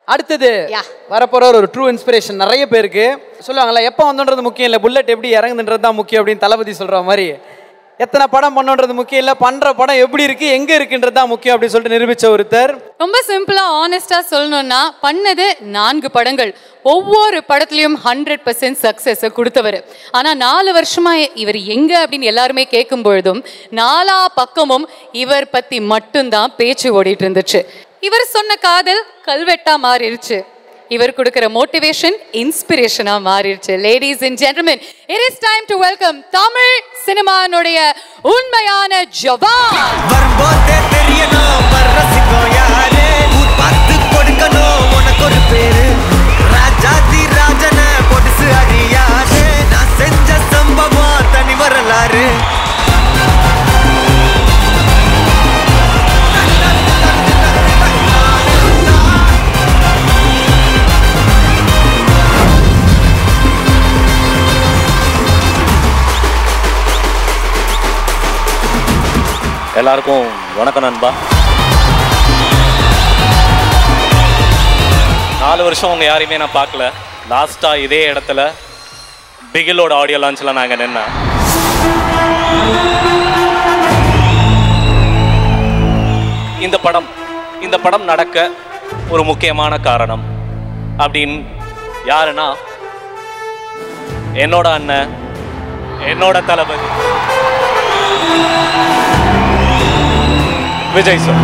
அடுத்தது Yeah. வரப்போற ஒரு ட்ரூ இன்ஸ்பிரேஷன் நிறைய பேருக்கு சொல்லுவாங்கல்ல எப்போ வந்தோன்றது முக்கியம் இல்லை புல்லட் எப்படி இறங்குதுன்றது தான் முக்கியம் அப்படின்னு தளபதி சொல்ற மாதிரி எத்தனை படம் பண்ணோன்றது முக்கியம் இல்லை பண்ற படம் எப்படி இருக்கு எங்க இருக்குன்றது தான் முக்கியம் அப்படின்னு சொல்லிட்டு நிரூபிச்ச ஒருத்தர் ரொம்ப சிம்பிளா ஆனஸ்டா சொல்லணும்னா பண்ணது நான்கு படங்கள் ஒவ்வொரு படத்துலயும் ஹண்ட்ரட் பர்சன்ட் சக்சஸ் கொடுத்தவர் ஆனா நாலு வருஷமா இவர் எங்க அப்படின்னு எல்லாருமே கேட்கும் பொழுதும் நாலா பக்கமும் இவர் பத்தி மட்டும்தான் பேச்சு ஓடிட்டு இருந்துச்சு இவர் சொன்ன காதல் கல்வெட்டா மாறிடுச்சு இவர் கொடுக்கிற மோட்டிவேஷன் இன்ஸ்பிரேஷனா மாறிடுச்சு ladies and gentlemen it is time to welcome Tamil சினிமானுடைய உண்மையான ஜவான் வரும்போதே தெரியணும் வர்றசிக்கும் யாரு ஊர் பார்த்து கொடுக்கணும் உனக்கு ஒரு பேரு ராஜாதி ராஜன பொடிசு அறியாது நான் செஞ்ச சம்பவம் தனி வரலாறு எல்லாருக்கும் வணக்கம் நண்பா நாலு வருஷம் உங்க யாரையுமே நான் பார்க்கல லாஸ்டா இதே இடத்துல பிகிலோட ஆடியோ லான்ச்சில் நாங்கள் நின்னேன் இந்த படம் இந்த படம் நடக்க ஒரு முக்கியமான காரணம் அப்படின்னு யாருன்னா என்னோட அண்ணன் என்னோட தளபதி விஜய் சார்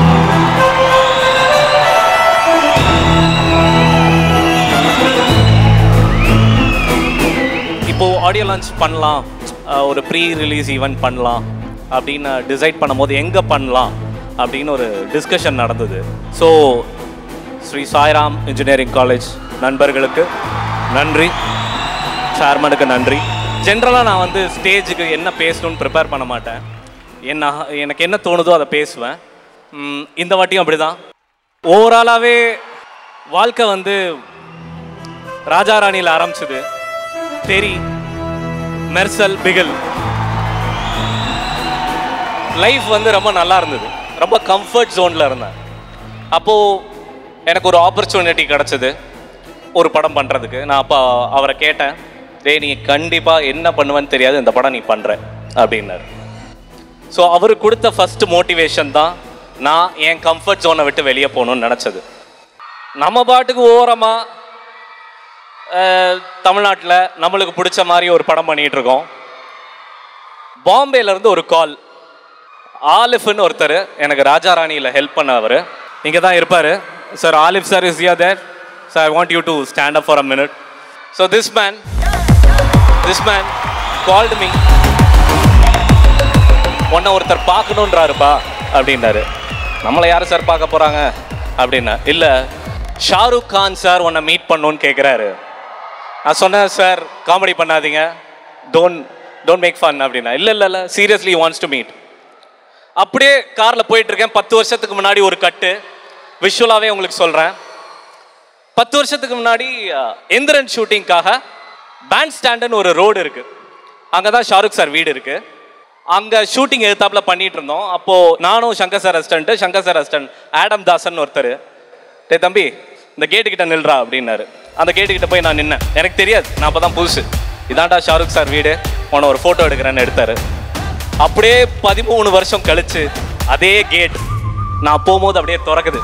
இப்போ ஆடியோ லான்ச் பண்ணலாம் அஹ் ஒரு ப்ரீ ரிலீஸ் ஈவெண்ட் பண்ணலாம் அப்படின்னு டிசைட் பண்ணும்போது எங்கே பண்ணலாம் அப்படின்னு ஒரு டிஸ்கஷன் நடந்தது so Sri Sairam engineering college நண்பர்களுக்கு நன்றி சேர்மனுக்கு நன்றி ஜென்ரலாக நான் வந்து ஸ்டேஜுக்கு என்ன பேசணும்னு ப்ரிப்பேர் பண்ண மாட்டேன் என்ன எனக்கு என்ன தோணுதோ அதை பேசுவேன் ம், இந்த வாட்டியும் அப்படிதான் ஓவராலாகவே வாழ்க்கை வந்து ராஜா ராணியில் ஆரம்பிச்சது தெரி மெர்சல் பிகில் லைஃப் வந்து ரொம்ப நல்லா இருந்தது ரொம்ப கம்ஃபர்ட் ஜோனில் இருந்தேன் அப்போது எனக்கு ஒரு ஆப்பர்ச்சுனிட்டி கிடச்சிது ஒரு படம் பண்ணுறதுக்கு நான் அப்போ அவரை கேட்டேன் டேய் நீ கண்டிப்பாக என்ன பண்ணுவேன்னு தெரியாது இந்த படம் நீ பண்ணுற அப்படின்னாரு ஸோ அவர் கொடுத்த ஃபர்ஸ்ட் மோட்டிவேஷன் தான் நான் என் கம்ஃபர்ட் ஜோனை விட்டு வெளியே போகணும்னு நினச்சது நம்ம பாட்டுக்கு ஓரமாக தமிழ்நாட்டில் நம்மளுக்கு பிடிச்ச மாதிரி ஒரு படம் பண்ணிகிட்டு இருக்கோம் பாம்பேல இருந்து ஒரு கால் ஆலிஃப்னு ஒருத்தர் எனக்கு ராஜா ராணியில் ஹெல்ப் பண்ணவர் இங்கே தான் இருப்பார் sir Alif sir is ya there sir I want you to stand up for a minute so this man this man called me உன்னை ஒருத்தர் பார்க்கணுன்றாருப்பா அப்படின்னாரு நம்மளை யார் சார் பார்க்க போகிறாங்க அப்படின்னா இல்லை ஷாருக் கான் சார் உன்னை மீட் பண்ணணும்னு கேட்குறாரு நான் சொன்னேன் சார் காமெடி பண்ணாதீங்க டோன்ட் டோன்ட் மேக் ஃபன் அப்படின்னா இல்லை இல்லை இல்லை சீரியஸ்லி வாண்ட்ஸ் டு மீட் அப்படியே காரில் போயிட்டு இருக்கேன் பத்து வருஷத்துக்கு முன்னாடி ஒரு கட்டு விஷுவலாகவே உங்களுக்கு சொல்கிறேன் பத்து வருஷத்துக்கு முன்னாடி அஹ், எந்திரன் ஷூட்டிங்காக பேண்ட் ஸ்டாண்டுன்னு ஒரு ரோடு இருக்குது அங்கே தான் ஷாருக் சார் வீடு இருக்குது அங்கே ஷூட்டிங் எதிர்த்தாப்புல பண்ணிட்டு இருந்தோம் அப்போது நானும் Shankar sir assistant Shankar sir assistant Aadam Dhasan ஒருத்தர் டே தம்பி இந்த கேட்டு கிட்ட நில்றா அப்படின்னாரு அந்த கேட்டு கிட்ட போய் நான் நின்னேன் எனக்கு தெரியாது நான் அப்போ தான் புதுசு இதாண்டா ஷாருக் சார் வீடு உன ஒரு ஃபோட்டோ எடுக்கிறேன்னு எடுத்தாரு அப்படியே பதிமூணு வருஷம் கழிச்சு அதே கேட் நான் போகும்போது அப்படியே திறக்குது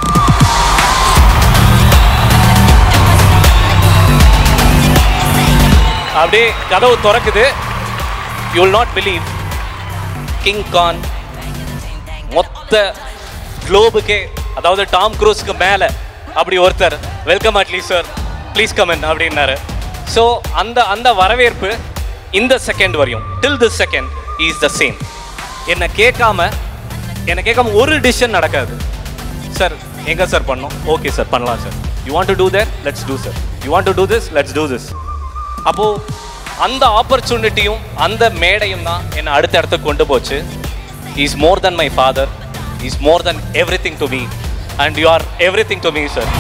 அப்படியே கதவு திறக்குது you will not believe king Khan மொத்த குளோபுக்கே அதாவது டாம் க்ரூஸ்க்கு மேலே அப்படி ஒருத்தர் welcome Atlee sir please come on அப்படின்னாரு ஸோ அந்த அந்த வரவேற்பு இந்த செகண்ட் வரையும் till this second is the same என்னை கேட்காம என்னை கேட்காம ஒரு டிசிஷன் நடக்காது சார் எங்க சார் பண்ணோம் ஓகே சார் பண்ணலாம் sir you want to do that let's do sir you want to do this let's do this அப்போ அந்த ஆப்பர்ச்சுனிட்டியும் அந்த மேடையும் தான் என்னை அடுத்த இடத்துக்கு கொண்டு போச்சு is more than my father is more than everything to me and you are everything to me sir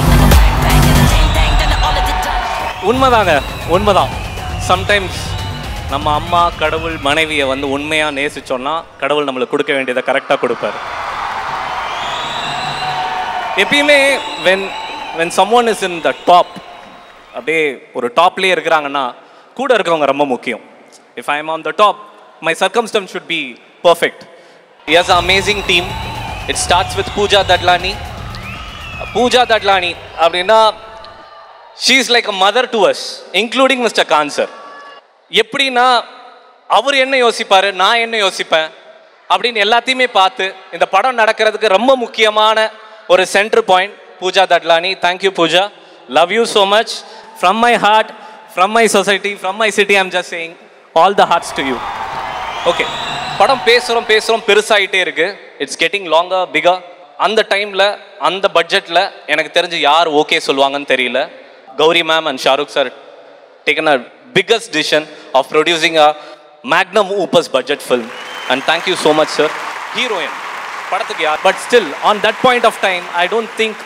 உண்மைதாங்க உண்மைதான் சம்டைம்ஸ் நம்ம அம்மா கடவுள் மனைவியை வந்து உண்மையாக நேசிச்சோன்னா கடவுள் நம்மளுக்கு கொடுக்க வேண்டியதை கரெக்டாக கொடுப்பாரு எப்பயுமே when when someone is in the top அப்படியே ஒரு டாப்லேயே இருக்கிறாங்கன்னா கூட இருக்கவங்க ரொம்ப முக்கியம் if I am on the top my circumstances should be perfect as amazing team it starts with Pooja Dadlani Pooja Dadlani அப்படின்னா she is like a mother to us including mister Khan sir எப்படின்னா அவர் என்ன யோசிப்பார் நான் என்ன யோசிப்பேன் அப்படின்னு எல்லாத்தையுமே பார்த்து இந்த படம் நடக்கிறதுக்கு ரொம்ப முக்கியமான ஒரு centre point Pooja Dadlani thank you Pooja love you so much from my heart from my society from my city I'm just saying all the hearts to you okay படம் பேசுகிறோம் பேசுகிறோம் பெருசாகிட்டே இருக்கு இட்ஸ் கெட்டிங் லாங்கர் பிகர் அந்த டைமில் அந்த பட்ஜெட்டில் எனக்கு தெரிஞ்சு யார் ஓகே சொல்லுவாங்கன்னு தெரியல Gauri ma'am and Shahrukh sir taken a biggest decision of producing a magnum opus budget film and thank you so much sir heroine படத்துக்கு யார் but still on that point of time I don't think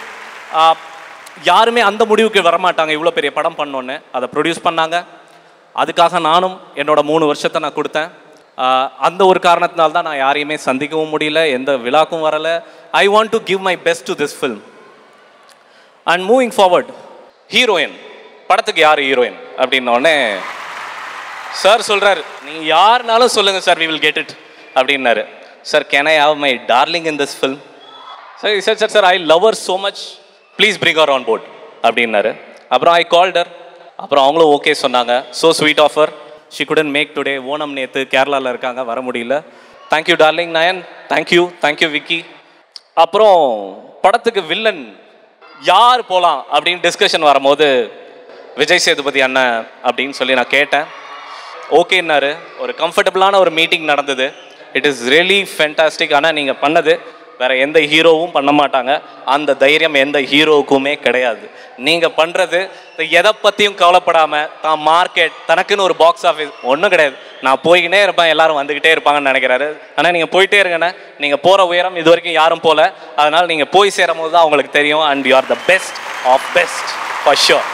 யாருமே அந்த முடிவுக்கு வரமாட்டாங்க இவ்வளோ பெரிய படம் பண்ணோன்னு அதை ப்ரொடியூஸ் பண்ணாங்க அதுக்காக நானும் என்னோட மூணு வருஷத்தை நான் கொடுத்தேன் ஆஹ் அந்த ஒரு காரணத்தினால தான் நான் யாரையுமே சந்திக்கவும் முடியல எந்த விழாக்கும் வரலை I want to give my best to this film and moving forward heroine படத்துக்கு யார் ஹீரோயின் அப்படின்னோடனே சார் சொல்றாரு நீ யாருனாலும் சொல்லுங்க sir we will get it அப்படின்னாரு sir can I have my darling in this film sir sir sir sir I love her so much please bring her on board அப்படின்னாரு அப்புறம் ஐ கால்டர் அப்புறம் அவங்களும் ஓகே சொன்னாங்க so sweet offer she couldn't make today Onam நேத்து கேரளாவில் இருக்காங்க வர முடியல thank you darling Nayan thank you thank you Vicky அப்புறம் படத்துக்கு வில்லன் யார் போகலாம் அப்படின்னு டிஸ்கஷன் வரும்போது விஜய் சேதுபதி அண்ணன் அப்படின்னு சொல்லி நான் கேட்டேன் ஓகேன்னாரு ஒரு கம்ஃபர்டபுளான ஒரு மீட்டிங் நடந்தது இட் இஸ் ரியலி ஃபென்டாஸ்டிக் ஆனால் நீங்கள் பண்ணது வேற எந்த ஹீரோவும் பண்ண மாட்டாங்க அந்த தைரியம் எந்த ஹீரோவுக்குமே கிடையாது நீங்கள் பண்ணுறது எதை பற்றியும் கவலைப்படாமல் தான் மார்க்கெட் தனக்குன்னு ஒரு பாக்ஸ் ஆஃபீஸ் ஒன்றும் கிடையாது நான் போய்கிட்டே இருப்பேன் எல்லாரும் வந்துக்கிட்டே இருப்பாங்கன்னு நினைக்கிறாரு ஆனால் நீங்கள் போயிட்டே இருங்கண்ணே நீங்கள் போகிற உயரம் இது வரைக்கும் யாரும் போகல அதனால் நீங்கள் போய் சேரும் போது தான் அவங்களுக்கு தெரியும் and you are the best of best for sure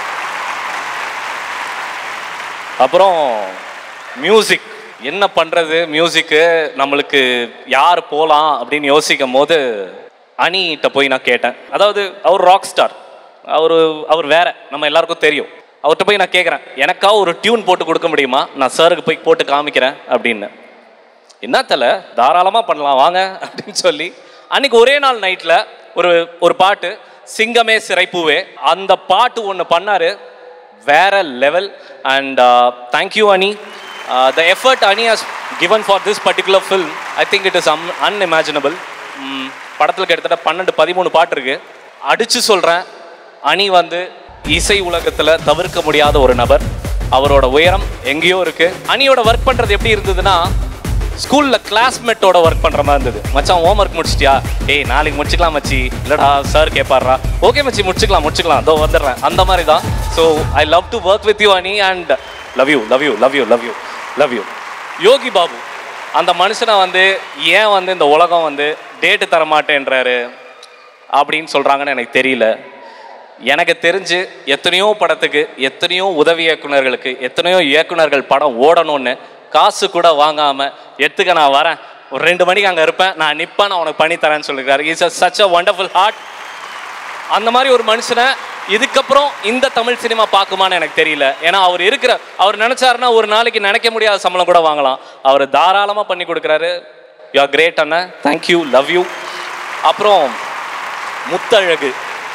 அப்புறம் மியூசிக் என்ன பண்ணுறது மியூசிக்கு நம்மளுக்கு யார் போகலாம் அப்படின்னு யோசிக்கும் போது அனிகிட்ட போய் நான் கேட்டேன் அதாவது அவர் ராக் ஸ்டார் அவர் அவர் வேற நம்ம எல்லாருக்கும் தெரியும் அவர்கிட்ட போய் நான் கேட்குறேன் எனக்கா ஒரு டியூன் போட்டு கொடுக்க முடியுமா நான் சாருக்கு போய் போட்டு காமிக்கிறேன் அப்படின்னு என்னத்தல தாராளமாக பண்ணலாம் வாங்க அப்படின்னு சொல்லி அன்னைக்கு ஒரே நாள் நைட்டில் ஒரு ஒரு பாட்டு சிங்கமே சிறைப்பூவே அந்த பாட்டு ஒன்று பண்ணாரு வேற level and thank you Ani the effort Ani has given for this particular film I think it is um unimaginable படத்தில் கிட்டத்தட்ட பன்னெண்டு பதிமூணு பாட்டு இருக்கு அடிச்சு சொல்கிறேன் அனி வந்து இசை உலகத்தில் தவிர்க்க முடியாத ஒரு நபர் அவரோட உயரம் எங்கேயோ இருக்கு அனியோட ஒர்க் பண்ணுறது எப்படி இருந்ததுன்னா ஸ்கூலில் கிளாஸ்மேட்டோட ஒர்க் பண்ணுற மாதிரி இருந்தது மச்சான் ஹோம் ஒர்க் முடிச்சிட்டியா ஏய் நாளைக்கு முடிச்சுக்கலாம் மச்சி இல்லடா சார் கேட்பாடுறா ஓகே மச்சி முடிச்சுக்கலாம் முடிச்சுக்கலாம் அதோ வந்துடுறேன் அந்த மாதிரி தான் so I love to work with you Ani and love you love you love you love you love you Yogi Babu அந்த மனுஷனை வந்து ஏன் வந்து இந்த உலகம் வந்து டேட்டு தர மாட்டேன்றாரு அப்படின்னு சொல்கிறாங்கன்னு எனக்கு தெரியல எனக்கு தெரிஞ்சு எத்தனையோ படத்துக்கு எத்தனையோ உதவி இயக்குனர்களுக்கு எத்தனையோ இயக்குனர்கள் படம் ஓடணும்னு காசு கூட வாங்காம எடுத்துக்க நான் வரேன் ஒரு ரெண்டு மணிக்கு அங்கே இருப்பேன் நான் நிற்பேன் நான் உனக்கு பண்ணி தரேன்னு சொல்லியிருக்காரு is a such a wonderful heart அந்த மாதிரி ஒரு மனுஷனை இதுக்கப்புறம் இந்த தமிழ் சினிமா பார்க்குமான்னு எனக்கு தெரியல ஏன்னா அவர் இருக்கிற அவர் நினைச்சாருன்னா ஒரு நாளைக்கு நினைக்க முடியாத சம்பளம் கூட வாங்கலாம் அவர் தாராளமாக பண்ணி கொடுக்குறாரு யூ ஆர் கிரேட் அண்ணன் தேங்க்யூ லவ் யூ அப்புறம் முத்தழகு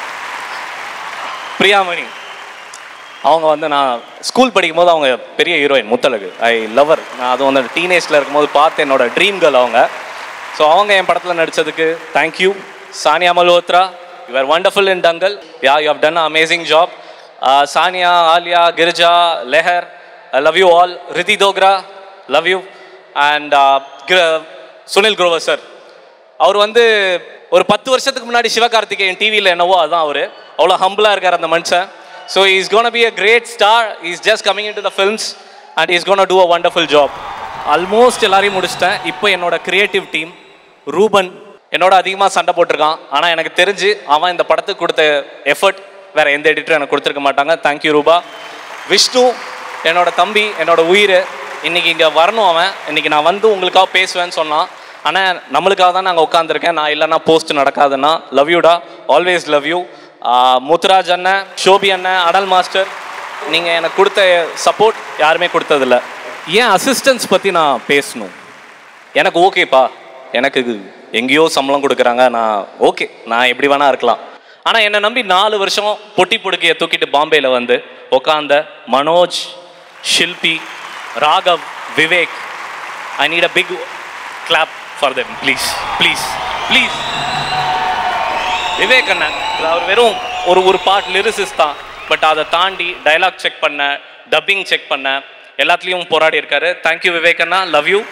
பிரியாமணி அவங்க வந்து நான் ஸ்கூல் படிக்கும் போது அவங்க பெரிய ஹீரோயின் முத்தழகு ஐ லவர் நான் அதுவும் வந்து டீனேஜில் இருக்கும்போது பார்த்து என்னோட ட்ரீம் கேர்ள் அவங்க ஸோ அவங்க என் படத்தில் நடித்ததுக்கு thank you Sanya Malhotra you are wonderful in Dangal ya you have done amazing job Sanya Aliya Girija Lehar love you all Riddhi Dogra love you and Sunil Grover sir அவர் வந்து ஒரு பத்து வருஷத்துக்கு முன்னாடி சிவகார்த்திகேயன் டிவியில் என்னவோ அதான் அவர் அவ்வளோ ஹம்பிளாக இருக்கார் அந்த மனுஷன் so is gonna be a great star is just coming in to the films and is gonna do a wonderful job almost எல்லாரையும் முடிச்சிட்டேன் இப்போ என்னோட கிரியேட்டிவ் டீம் ரூபன் என்னோட அதிகமாக சண்டை போட்டிருக்கான் ஆனால் எனக்கு தெரிஞ்சு அவன் இந்த படத்துக்கு கொடுத்த எஃபர்ட் வேற எந்த எடிட்டரும் எனக்கு கொடுத்துருக்க மாட்டாங்க தேங்க்யூ ரூபா விஷ்ணு என்னோட தம்பி என்னோட உயிர் இன்னைக்கு இங்கே வரணும் அவன் இன்னைக்கு நான் வந்து உங்களுக்காக பேசுவேன்னு சொன்னான் ஆனால் நம்மளுக்காக தான் நாங்கள் உட்காந்துருக்கேன் நான் இல்லைன்னா போஸ்ட் நடக்காதுன்னா லவ் யூடா ஆல்வேஸ் லவ் யூ ஆஹ் முத்துராஜ் அண்ணன் ஷோபி அண்ணன் அடல் மாஸ்டர் நீங்கள் எனக்கு கொடுத்த சப்போர்ட் யாருமே கொடுத்ததில்ல ஏன் அசிஸ்டன்ஸ் பற்றி நான் பேசணும் எனக்கு ஓகேப்பா எனக்கு இது எங்கேயோ சம்பளம் கொடுக்குறாங்க நான் ஓகே நான் எப்படி வேணா இருக்கலாம் ஆனால் என்னை நம்பி நாலு வருஷம் பொட்டி பொடுக்கையை தூக்கிட்டு பாம்பேல வந்து உட்காந்த Manoj Shilpi Raghav Vivek I need a big clap for them please please please Vivek அண்ணன் அவர் வெறும் ஒரு ஒரு பாட் லிரிசிஸ் தான் பட் அதை தாண்டி டயலாக் செக் பண்ண டப்பிங் செக் பண்ண எல்லாத்துலேயும் போராடி இருக்காரு தேங்க்யூ விவேக் அண்ணா லவ் யூ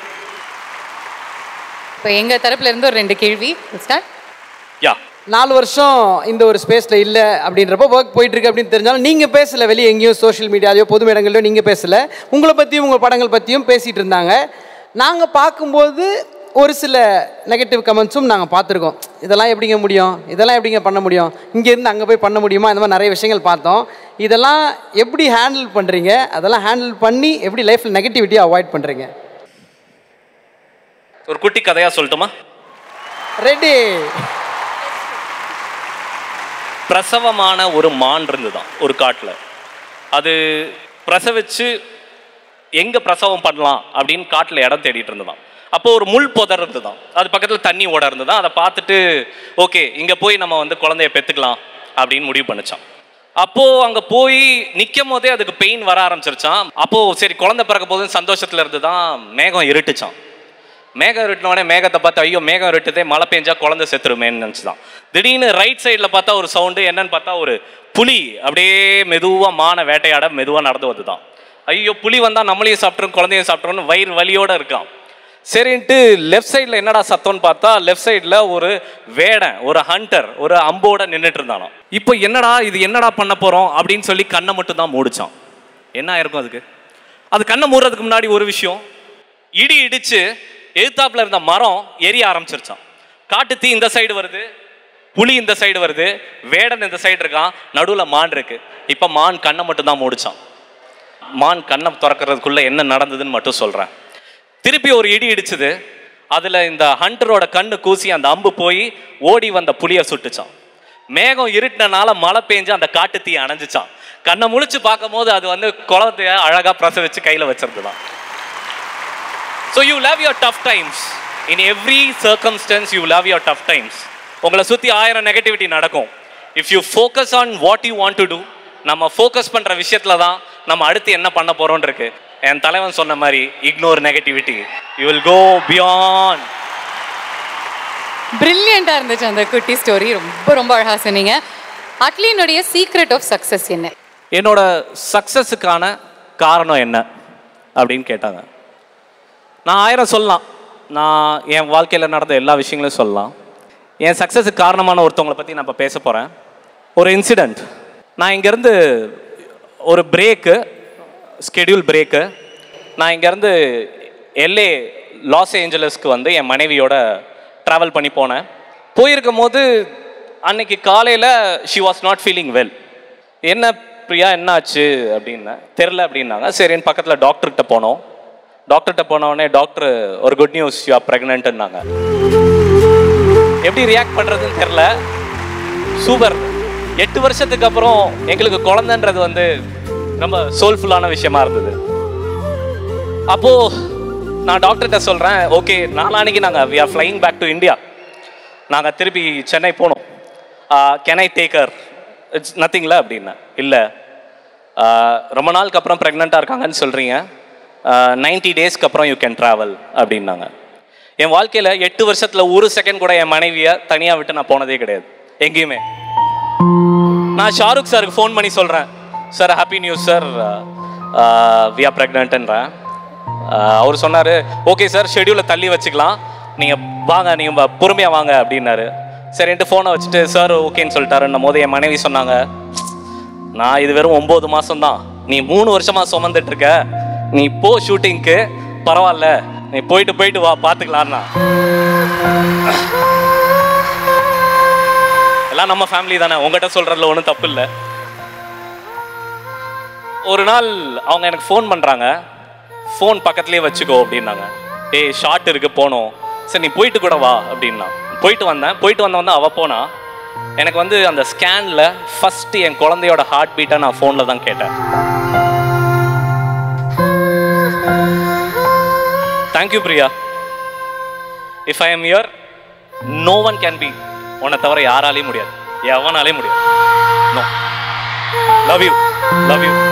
இப்போ எங்க தரப்புல இருந்து ஒரு ரெண்டு கேள்வி ஸ்டார்ட் யா நாலு வருஷம் இந்த ஒரு ஸ்பேஸில் இல்லை அப்படின்றப்போ ஒர்க் போயிட்டு இருக்கு அப்படின்னு தெரிஞ்சாலும் நீங்கள் பேசல வெளியே எங்கேயும் சோஷியல் மீடியாலையோ பொது இடங்கள்லையோ நீங்கள் பேசல உங்களை பற்றியும் உங்கள் படங்கள் பற்றியும் பேசிகிட்டு இருந்தாங்க நாங்கள் பார்க்கும்போது ஒரு சில நெகட்டிவ் கமெண்ட்ஸும் நாங்கள் பார்த்துருக்கோம் இதெல்லாம் எப்படிங்க முடியும் இதெல்லாம் எப்படிங்க பண்ண முடியும் இங்கேருந்து அங்கே போய் பண்ண முடியுமா இந்த மாதிரி நிறைய விஷயங்கள் பார்த்தோம் இதெல்லாம் எப்படி ஹேண்டில் பண்ணுறீங்க அதெல்லாம் ஹேண்டில் பண்ணி எப்படி லைஃப்பில் நெகட்டிவிட்டியை அவாய்ட் பண்ணுறீங்க ஒரு குட்டி கதையா சொல்லட்டுமா ரெடி பிரசவமான ஒரு மான் இருந்துதான் ஒரு காட்டில் அது பிரசவிச்சு எங்க பிரசவம் பண்ணலாம் அப்படின்னு காட்டில் இடம் தேடிட்டு இருந்ததாம் அப்போ ஒரு முள் புதர் இருந்ததாம் அது பக்கத்தில் தண்ணி ஓட இருந்ததா அதை பார்த்துட்டு ஓகே இங்கே போய் நம்ம வந்து குழந்தைய பெற்றுக்கலாம் அப்படின்னு முடிவு பண்ணுச்சான் அப்போ அங்க போய் நிற்கும் போதே அதுக்கு பெயின் வர ஆரம்பிச்சிருச்சான் அப்போ சரி குழந்தை பிறக்க போதுன்னு சந்தோஷத்துல இருந்து தான் மேகம் இருட்டுச்சான் மேகம் இருட்டினோடனே மேகத்தை பார்த்து ஐயோ மேகம் இருட்டுதே மழை பெஞ்சா குழந்தை செத்துருமேன்னு நினச்சிதான் திடீர்னு ரைட் சைடில் பார்த்தா ஒரு சவுண்டு என்னன்னு பார்த்தா ஒரு புலி அப்படியே மெதுவாக மான வேட்டையாட மெதுவாக நடந்து வந்துதான் ஐயோ புலி வந்தால் நம்மளையும் சாப்பிட்ரும் குழந்தையும் சாப்பிட்ருன்னு வயிறு வலியோட இருக்கான் சரின்ட்டு லெஃப்ட் சைடில் என்னடா சத்தம்னு பார்த்தா லெஃப்ட் சைடில் ஒரு வேடன் ஒரு ஹண்டர் ஒரு அம்போட நின்றுட்டு இருந்தானோ இப்போ என்னடா இது என்னடா பண்ண போகிறோம் அப்படின்னு சொல்லி கண்ணை மட்டும் தான் மூடிச்சான் என்ன ஆயிருக்கும் அதுக்கு அது கண்ணை மூடுறதுக்கு முன்னாடி ஒரு விஷயம் இடி இடிச்சு எதிர்த்தாப்புல இருந்த மரம் எரிய ஆரம்பிச்சிருச்சான் காட்டு தீ இந்த சைடு வருது புலி இந்த சைடு வருது வேடன் இந்த சைடு இருக்கான் நடுவில் மான் இருக்கு இப்போ மான் கண்ணை மட்டும் தான் மூடிச்சான் மான் கண்ணை திறக்கிறதுக்குள்ள என்ன நடந்ததுன்னு மட்டும் சொல்றேன் திருப்பி ஒரு இடி இடிச்சுது அதுல இந்த ஹண்டரோட கண்ணு கூசி அந்த அம்பு போய் ஓடி வந்த புலியை சுட்டுச்சான் மேகம் இருட்டினால மழை பெஞ்சு அந்த காட்டு தீ அணைஞ்சிச்சான் கண்ணை முழிச்சு பார்க்கும்போது அது வந்து குளத்தைய அழகா பிரசவிச்சு கையில வச்சிருந்துதான் so you love your tough times in every circumstances you love your tough times உங்களை சுற்றி ஆயிரம் நெகட்டிவிட்டி நடக்கும் if you focus on what you want to do நம்ம ஃபோக்கஸ் பண்ணுற விஷயத்துல தான் நம்ம அடுத்து என்ன பண்ண போகிறோன்னு இருக்கு என் தலைவன் சொன்ன மாதிரி ignore negativity you will go beyond பிரில்லியண்டா இருந்துச்சு அந்த குட்டி ஸ்டோரி ரொம்ப ரொம்ப அழகா சொன்னீங்க அட்லினுடைய சீக்ரெட் ஆஃப் சக்சஸ் என்ன என்னோட சக்ஸஸுக்கான காரணம் என்ன அப்படின்னு கேட்டாங்க நான் ஆயிரம் சொல்லலாம் நான் என் வாழ்க்கையில் நடந்த எல்லா விஷயங்களையும் சொல்லலாம் என் சக்ஸஸுக்கு காரணமான ஒருத்தவங்களை பற்றி நான் இப்போ பேச போகிறேன் ஒரு இன்சிடெண்ட் நான் இங்கேருந்து ஒரு பிரேக்கு ஸ்கெடியூல் பிரேக்கு நான் இங்கேருந்து எல்ஏ லாஸ் ஏஞ்சலஸ்க்கு வந்து என் மனைவியோட ட்ராவல் பண்ணி போனேன் போயிருக்கும் போது அன்னைக்கு காலையில் she was not feeling well என்ன பிரியா என்ன ஆச்சு அப்படின்னேன் தெரில அப்படின்னாங்க சரின்னு பக்கத்தில் டாக்டர்கிட்ட போனோம் டாக்டர்கிட்ட போன உடனே டாக்டர் ஒரு குட் நியூஸ் யூ ஆர் ப்ரெக்னென்ட்னாங்க எப்படி ரியாக்ட் பண்ணுறதுன்னு தெரில சூப்பர் எட்டு வருஷத்துக்கு அப்புறம் எங்களுக்கு குழந்தைன்றது வந்து ரொம்ப சோல்ஃபுல்லான விஷயமா இருந்தது அப்போ நான் டாக்டர்கிட்ட சொல்கிறேன் ஓகே நாளானிக்கு நாங்கள் we are flying back to India நாங்கள் திருப்பி சென்னை போனோம் கேன் ஐ டேக்கர் இட்ஸ் நத்திங்ல அப்படின்னா இல்லை ரொம்ப நாளுக்கு அப்புறம் ப்ரெக்னெண்ட்டாக இருக்காங்கன்னு சொல்கிறீங்க நைன்டி டேஸ்க்கு அப்புறம் யூ கேன் ட்ராவல் அப்படின்னாங்க என் வாழ்க்கையில் எட்டு வருஷத்தில் ஒரு செகண்ட் கூட என் மனைவியை தனியாக விட்டு நான் போனதே கிடையாது எங்கேயுமே நான் ஷாருக் சாருக்கு ஃபோன் பண்ணி சொல்கிறேன் sir happy news sir we are ப்ரெக்னென்ட்ன்றேன் அவர் சொன்னார் ஓகே சார் ஷெடியூலை தள்ளி வச்சுக்கலாம் நீங்கள் வாங்க நீங்கள் பொறுமையாக வாங்க அப்படின்னாரு சரின்ட்டு ஃபோனை வச்சுட்டு சார் ஓகேன்னு சொல்லிட்டாருன்னும் போது என் மனைவி சொன்னாங்க நான் இது வெறும் ஒம்பது மாதம் தான் நீ மூணு வருஷமாக சுமந்துட்டு இருக்க நீ போ ஷூட்டிங்க்கு பரவாயில்ல நீ போயிட்டு போயிட்டு வா பார்த்துக்கலான்னா எல்லாம் நம்ம ஃபேமிலி தானே உங்ககிட்ட சொல்கிறதுல ஒன்றும் தப்பு இல்லை ஒரு நாள் அவங்க எனக்கு ஃபோன் பண்ணுறாங்க ஃபோன் பக்கத்துலேயே வச்சுக்கோ அப்படின்னாங்க ஏய் ஷார்ட் இருக்கு போனோம் சரி நீ போயிட்டு கூட வா அப்படின்னா போயிட்டு வந்தேன் போயிட்டு வந்த வந்து அவள் போனா எனக்கு வந்து அந்த ஸ்கேனில் ஃபர்ஸ்ட் என் குழந்தையோட ஹார்ட் பீட்டை நான் ஃபோனில் தான் கேட்டேன் thank you Priya if I am here no one can be உன்னை தவிர யாராலையும் முடியாது எவனாலையும் முடியாது no love you love you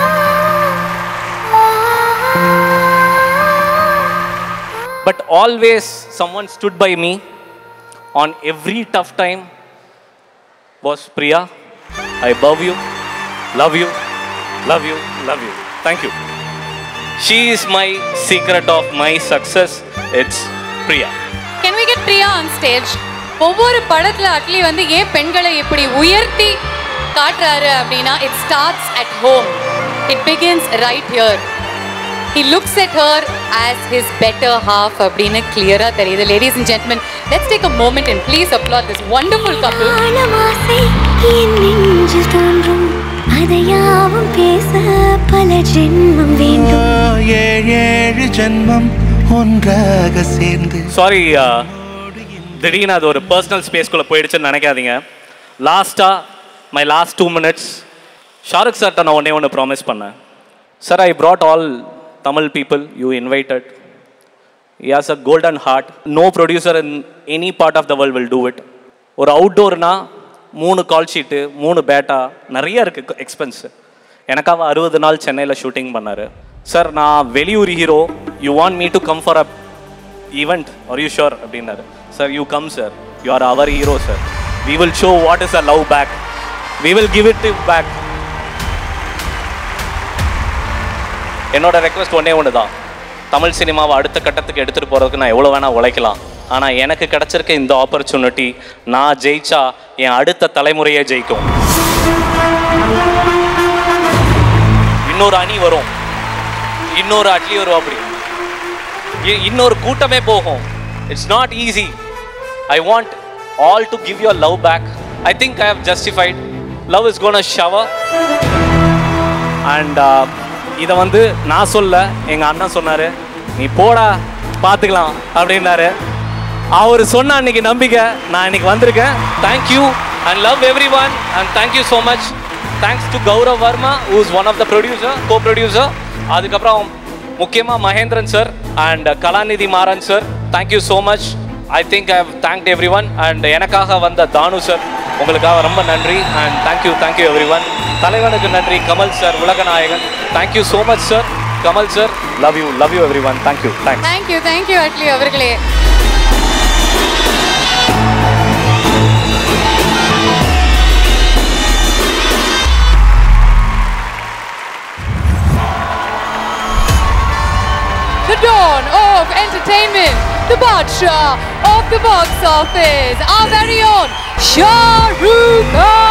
But always someone stood by me on every tough time was Priya. I love you, love you, love you, love you. Thank you. She is my secret of my success. It's Priya. Can we get Priya on stage ஒவ்வொரு படத்துல அட்லி வந்து ஏன் பெண்களை இப்படி உயர்த்தி காட்டுறாரு அப்படின்னா it starts at home it begins right here he looks at her as his better half அப்படின்னு கிளியரா தெரியுது ladies and gentlemen let's take a moment and please applaud this wonderful couple ஆழமாசை என் நெஞ்சில் தோன்றும் அதையாவும் பேச பல ஜென்மம் வேண்டும் ஏழேழு ஜென்மம் ஒன்றாக சேர்ந்து சாரி திடீர்னு அது ஒரு பர்சனல் ஸ்பேஸ்க்குள்ளே போயிடுச்சுன்னு நினைக்காதீங்க லாஸ்ட்டாக my last two minutes Shahrukh சார்ட்ட நான் ஒன்றே ஒன்று ப்ராமிஸ் பண்ணேன் sir I brought all Tamil people you invited has a golden heart no producer in any part of the world will do it ஒரு அவுட்டோர்னா மூணு கால் ஷீட்டு மூணு பேட்டா நிறைய இருக்குது எக்ஸ்பென்ஸு எனக்காக அறுபது நாள் சென்னையில் ஷூட்டிங் பண்ணார் சார் நான் வெளியூர் hero you want me to come for a event are you sure அப்படின்னாரு sir you come sir you are our hero sir we will show what is a love back we will give it back என்னோட request ஒன்றே ஒன்று தான் தமிழ் சினிமாவை அடுத்த கட்டத்துக்கு எடுத்துகிட்டு போகிறதுக்கு நான் எவ்வளோ வேணால் உழைக்கலாம் ஆனால் எனக்கு கிடச்சிருக்க இந்த ஆப்பர்ச்சுனிட்டி நான் ஜெயிச்சா என் அடுத்த தலைமுறையே ஜெயிக்கும் இன்னொரு அணி வரும் இன்னொரு அட்லி வரும் அப்படி இ- இன்னொரு கூட்டமே போகும் it's not easy I want all to give your love back I think I have justified love is gone a shower and இதை வந்து நான் சொல்ல எங்கள் அண்ணன் சொன்னார் நீ போடா பார்த்துக்கலாம் அப்படின்னாரு அவர் சொன்ன அன்னைக்கு நம்பிக்கை நான் இன்னைக்கு வந்திருக்கேன் thank you and love everyone and thank you so much thanks to Gaurav Varma who's one of the producer co producer அதுக்கப்புறம் முக்கியமாக Mahendran sir and Kalanithi Maran sir thank you so much I think I have thanked everyone and எனக்காக வந்த Thanu sir உங்களுக்காக ரொம்ப நன்றி and thank you thank you everyone தலைவனுக்கு நன்றி Kamal sir உலகநாயகன் thank you so much sir Kamal sir love you love you every everyone thank you thanks thank you thank you Atlee அவர்களே The dawn of entertainment, the Badshaah of the box office, our very own Shah Rukh Khan.